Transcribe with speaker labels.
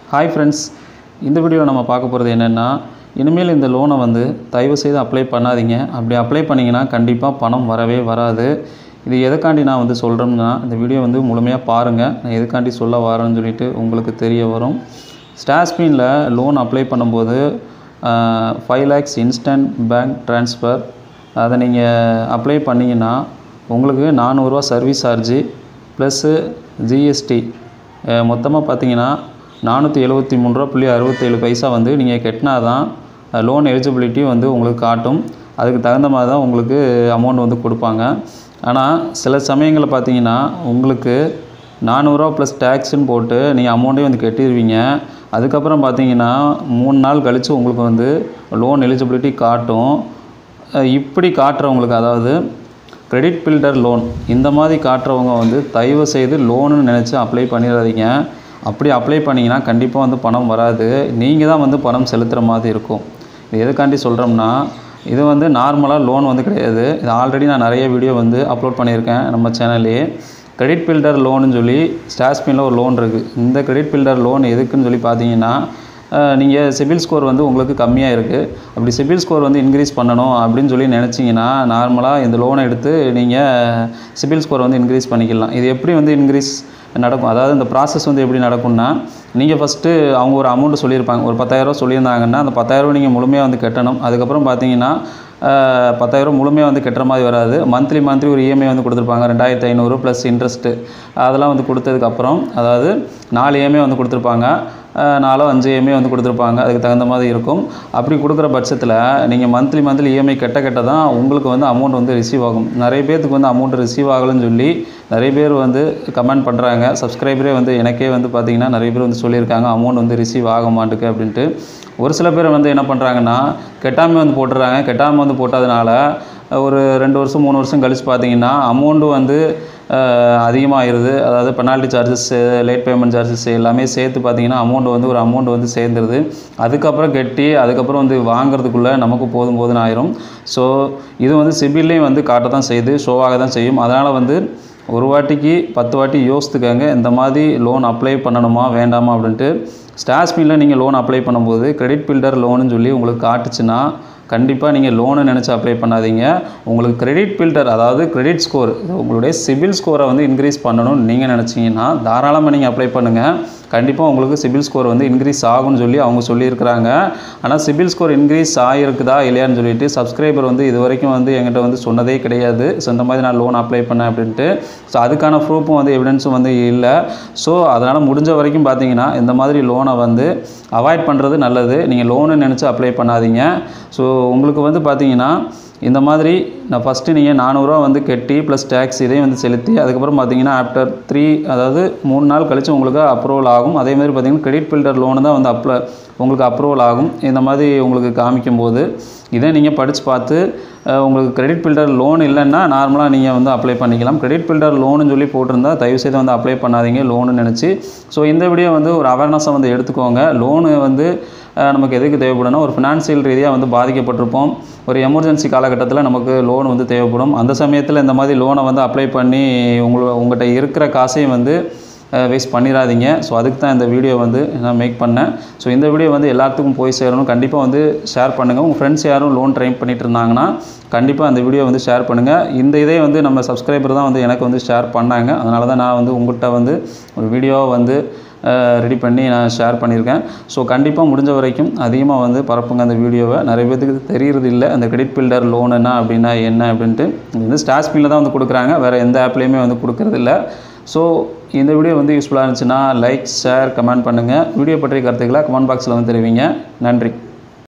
Speaker 1: hi friends இந்த வீடியோவில் நம்ம பார்க்க போகிறது என்னென்னா இனிமேல் இந்த லோனை வந்து தயவு செய்து அப்ளை பண்ணாதீங்க அப்படி அப்ளை பண்ணிங்கன்னா கண்டிப்பாக பணம் வரவே வராது இது எதுக்காண்டி நான் வந்து சொல்கிறேன்னா இந்த வீடியோ வந்து முழுமையாக பாருங்கள் நான் எதுக்காண்டி சொல்ல வரேன்னு சொல்லிட்டு உங்களுக்கு தெரிய வரும் ஸ்டாஸ்பினில் லோன் அப்ளை பண்ணும்போது five lakhs instant bank transfer அதை நீங்கள் அப்ளை பண்ணிங்கன்னா உங்களுக்கு நானூறுரூவா சர்வீஸ் சார்ஜு ப்ளஸ்ஸு ஜிஎஸ்டி மொத்தமாக பார்த்தீங்கன்னா நானூற்றி எழுபத்தி மூணு ரூபா புள்ளி அறுபத்தேழு பைசா வந்து நீங்கள் கட்டினா தான் லோன் எலிஜிபிலிட்டி வந்து உங்களுக்கு காட்டும் அதுக்கு தகுந்த மாதிரி தான் உங்களுக்கு அமௌண்ட் வந்து கொடுப்பாங்க ஆனால் சில சமயங்களில் பார்த்தீங்கன்னா உங்களுக்கு நானூறுரூவா ப்ளஸ் டேக்ஸுன்னு போட்டு நீங்கள் அமௌண்ட்டையும் வந்து கட்டிடுவீங்க அதுக்கப்புறம் பார்த்தீங்கன்னா மூணு நாள் கழித்து உங்களுக்கு வந்து லோன் எலிஜிபிலிட்டி காட்டும் அஹ் இப்படி காட்டுறவங்களுக்கு அதாவது கிரெடிட் பில்டர் லோன் இந்த மாதிரி காட்டுறவங்க வந்து தயவு செய்து லோனுன்னு நினச்சி அப்ளை பண்ணிடாதீங்க அப்படி அப்ளை பண்ணிங்கன்னா கண்டிப்பாக வந்து பணம் வராது நீங்கள் தான் வந்து பணம் செலுத்துகிற மாதிரி இருக்கும் இது எதுக்காண்டி சொல்கிறோம்னா இது வந்து நார்மலாக லோன் வந்து கிடையாது இது ஆல்ரெடி நான் நிறைய வீடியோ வந்து அப்லோட் பண்ணியிருக்கேன் நம்ம சேனல்லே கிரெடிட் பில்டர் லோனுன்னு சொல்லி ஸ்டாஸ்பினில் ஒரு லோன் இருக்குது இந்த கிரெடிட் பில்டர் லோன் எதுக்குன்னு சொல்லி பார்த்தீங்கன்னா நீங்கள் சிபில் ஸ்கோர் வந்து உங்களுக்கு கம்மியாக இருக்குது அப்படி சிபில் ஸ்கோர் வந்து இன்க்ரீஸ் பண்ணணும் அப்படின்னு சொல்லி நினச்சிங்கன்னா நார்மலாக இந்த லோனை எடுத்து நீங்கள் சிபில் ஸ்கோர் வந்து இன்க்ரீஸ் பண்ணிக்கலாம் இது எப்படி வந்து இன்க்ரீஸ் நடக்கும் அதாவது இந்த ப்ராசஸ் வந்து எப்படி நடக்கும்னா நீங்கள் ஃபஸ்ட்டு அவங்க ஒரு அமௌண்ட்டு சொல்லியிருப்பாங்க ஒரு பத்தாயிரரூவா சொல்லியிருந்தாங்கன்னா அந்த பத்தாயிரரூவா நீங்கள் முழுமையாக வந்து கட்டணும் அதுக்கப்புறம் பார்த்தீங்கன்னா பத்தாயிரம் முழுமையாக வந்து கட்டுற மாதிரி வராது மந்த்லி மந்த்லி ஒரு இஎம்ஐ வந்து கொடுத்துருப்பாங்க ரெண்டாயிரத்தி ஐநூறு ப்ளஸ் இன்ட்ரெஸ்ட்டு அதெல்லாம் வந்து கொடுத்ததுக்கப்புறம் அதாவது நாலு இஎம்ஐ வந்து கொடுத்துருப்பாங்க நாலோ அஞ்சு இஎம்ஐ வந்து கொடுத்துருப்பாங்க அதுக்கு தகுந்த மாதிரி இருக்கும் அப்படி கொடுக்குற பட்சத்தில் நீங்கள் மந்த்லி மந்த்லி இஎம்ஐ கட்ட கட்ட தான் உங்களுக்கு வந்து அமௌண்ட் வந்து ரிசீவ் ஆகும் நிறைய பேர்த்துக்கு வந்து அமௌண்ட் ரிசீவ் ஆகலைன்னு சொல்லி நிறைய பேர் வந்து கமெண்ட் பண்ணுறாங்க சப்ஸ்கிரைபரே வந்து எனக்கே வந்து பார்த்திங்கன்னா நிறைய பேர் வந்து சொல்லியிருக்காங்க அமௌண்ட் வந்து ரிசீவ் ஆக மாட்டுக்கு அப்படின்ட்டு ஒரு சில பேர் வந்து என்ன பண்ணுறாங்கன்னா கெட்டாமல் வந்து போட்டுறாங்க கெட்டாமல் வந்து போட்டதுனால ஒரு ரெண்டு வருஷம் மூணு வருஷம் கழித்து பார்த்தீங்கன்னா அமௌண்ட்டு வந்து அதிகமாகிடுது அதாவது penalty charges late payment charges எல்லாமே சேர்த்து பார்த்தீங்கன்னா அமௌண்ட் வந்து ஒரு அமௌண்ட் வந்து சேர்ந்துருது அதுக்கப்புறம் கட்டி அதுக்கப்புறம் வந்து வாங்குறதுக்குள்ளே நமக்கு போதும் போதுன்னு ஆயிரும் ஸோ இது வந்து சிபில்லையும் வந்து காட்ட தான் செய்யுது ஷோவாக தான் செய்யும் அதனால் வந்து ஒரு வாட்டிக்கு பத்து வாட்டி யோசித்துக்கங்க இந்த மாதிரி லோன் அப்ளை பண்ணணுமா வேண்டாமா அப்படின்ட்டு ஸ்டாஸ்மியில் நீங்கள் லோன் அப்ளை பண்ணும்போது கிரெடிட் பில்டர் லோனுன்னு சொல்லி உங்களுக்கு காட்டுச்சுன்னா கண்டிப்பாக நீங்கள் லோனை நினச்சி அப்ளை பண்ணாதீங்க உங்களுக்கு கிரெடிட் பில்டர் அதாவது கிரெடிட் ஸ்கோர் உங்களுடைய சிபில் ஸ்கோரை வந்து இன்க்ரீஸ் பண்ணணும்னு நீங்கள் நினச்சிங்கன்னா தாராளமாக நீங்கள் அப்ளை பண்ணுங்கள் கண்டிப்பாக உங்களுக்கு சிபில் ஸ்கோர் வந்து இன்க்ரீஸ் ஆகும்னு சொல்லி அவங்க சொல்லியிருக்கிறாங்க ஆனால் சிபில் ஸ்கோர் இன்க்ரீஸ் ஆகிருக்குதா இல்லையான்னு சொல்லிட்டு சப்ஸ்கிரைபர் வந்து இது வரைக்கும் வந்து என்கிட்ட வந்து சொன்னதே கிடையாது ஸோ இந்த மாதிரி நான் லோன் அப்ளை பண்ணேன் அப்படின்ட்டு ஸோ அதுக்கான ப்ரூஃபும் வந்து எவிடன்ஸும் வந்து இல்லை ஸோ அதனால் முடிஞ்ச வரைக்கும் பார்த்தீங்கன்னா இந்த மாதிரி லோனை வந்து அவாய்ட் பண்ணுறது நல்லது நீங்கள் லோனு நினச்சி அப்ளை பண்ணாதீங்க ஸோ உங்களுக்கு வந்து பார்த்தீங்கன்னா இந்த மாதிரி நான் ஃபஸ்ட்டு நீங்கள் நானூறுரூவா வந்து கட்டி ப்ளஸ் டேக்ஸ் இதையும் வந்து செலுத்தி அதுக்கப்புறம் பார்த்தீங்கன்னா ஆஃப்டர் த்ரீ அதாவது மூணு நாள் கழித்து உங்களுக்கு அப்ரூவல் ஆகும் அதே மாதிரி பார்த்தீங்கன்னா கிரெடிட் பில்டர் லோனு தான் வந்து அப்ளை உங்களுக்கு அப்ரூவல் ஆகும் இந்த மாதிரி உங்களுக்கு காமிக்கும் போது இதை நீங்கள் படித்து பார்த்து உங்களுக்கு கிரெடிட் பில்டர் லோன் இல்லைன்னா நார்மலாக நீங்கள் வந்து அப்ளை பண்ணிக்கலாம் கிரெடிட் பில்டர் லோனுன்னு சொல்லி போட்டிருந்தா தயவுசெய்து வந்து அப்ளை பண்ணாதீங்க லோனு நினச்சி ஸோ இந்த வீடியோ வந்து ஒரு அவேர்னஸை வந்து எடுத்துக்கோங்க லோனு வந்து நமக்கு எதுக்கு தேவைப்படும்னா ஒரு ஃபினான்சியல் ரீதியாக வந்து பாதிக்கப்பட்டிருப்போம் ஒரு எமர்ஜென்சி காலகட்டத்தில் நமக்கு லோன் வந்து தேவைப்படும் அந்த சமயத்தில் இந்த மாதிரி லோனை வந்து அப்ளை பண்ணி உங்களை உங்கள்கிட்ட இருக்கிற காசையும் வந்து வேஸ்ட் பண்ணிடாதீங்க ஸோ அதுக்கு தான் இந்த வீடியோ வந்து நான் மேக் பண்ணேன் ஸோ இந்த வீடியோ வந்து எல்லாத்துக்கும் போய் சேரணும் கண்டிப்பாக வந்து ஷேர் பண்ணுங்கள் உங்கள் ஃப்ரெண்ட்ஸ் யாரும் லோன் ட்ரை பண்ணிட்டு இருந்தாங்கன்னா கண்டிப்பாக அந்த வீடியோ வந்து ஷேர் பண்ணுங்கள் இந்த இதே வந்து நம்ம சப்ஸ்கிரைபர் தான் வந்து எனக்கு வந்து ஷேர் பண்ணாங்க அதனால தான் நான் வந்து உங்கள்கிட்ட வந்து ஒரு வீடியோ வந்து ரெடி பண்ணி நான் ஷேர் பண்ணியிருக்கேன் ஸோ கண்டிப்பாக முடிஞ்ச வரைக்கும் அதிகமாக வந்து பரப்புங்க அந்த வீடியோவை நிறைய பேத்துக்கு தெரியறது இல்லை அந்த கிரெடிட் பில்டர் லோனுன்னா அப்படின்னா என்ன அப்படின்ட்டு இது வந்து ஸ்டாஸ்பினில் தான் வந்து கொடுக்குறாங்க வேறு எந்த ஆப்லேயுமே வந்து கொடுக்குறது இல்லை ஸோ இந்த வீடியோ வந்து யூஸ்ஃபுல்லாக இருந்துச்சுன்னா லைக் ஷேர் கமெண்ட் பண்ணுங்கள் வீடியோ பற்றிய கருத்துக்களை கமெண்ட் பாக்ஸில் வந்து தெரிவிங்க நன்றி